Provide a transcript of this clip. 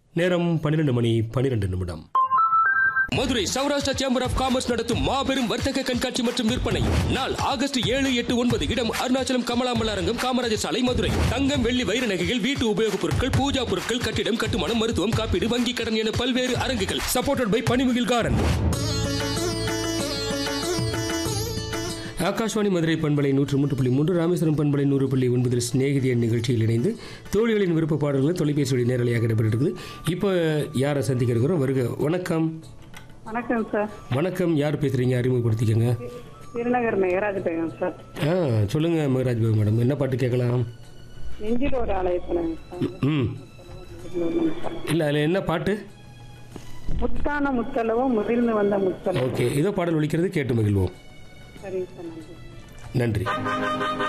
நேரம் பன்னிரண்டு மணி பன்னிரண்டு நிமிடம் Madurai Saurashtra chamber of commerce நடத்தும் மாபெரும் வர்த்தக கண்காட்சி மற்றும் விற்பனை நாள் ஆகஸ்ட் ஏழு எட்டு ஒன்பது இடம் அருணாச்சலம் கமலாம்பல் அரங்கம் காமராஜர் சாலை மதுரை தங்கம் வெள்ளி வைர நகைகள் வீட்டு உபயோகப் பொருட்கள் பூஜா பொருட்கள் கட்டிடம் கட்டுமானம் மருத்துவம் காப்பீடு வங்கி கடன் என பல்வேறு அரங்குகள் supported by Panimugil garden Akashvani Madurai பண்பலை நூற்று மூன்று புள்ளி மூன்று ராமேஸ்வரம் பண்பலை நூறு புள்ளி ஒன்பதில் சிநேகிதியன் நிகழ்ச்சியில் இணைந்து தோழிகளின் விருப்ப பாடல்கள் தொலைபேசி வழி நேரலையாக இடம்பெற்றிருக்குது இப்போ யாரை சந்திக்க இருக்கிறோம் வருக வணக்கம் வணக்கம் சார் வணக்கம் யார் பேசுறீங்க அறிமுகப்படுத்திக்கங்க திருநகர் மேகராஜ் பேகம் சார் ஆ சொல்லுங்க மகராஜ் பாபு மேடம் என்ன பாட்டு கேட்கலாம் நெஞ்சில் ஒரு ஆலயத்தில் சார் ம் இல்லை அதில் என்ன பாட்டு முத்தான முத்தளவும் முதிர்ந்து வந்த முத்தளவும் ஓகே இதோ பாடல் ஒலிக்கிறது கேட்டு மகிழ்வோம் சரிங்க சார் நன்றி நன்றி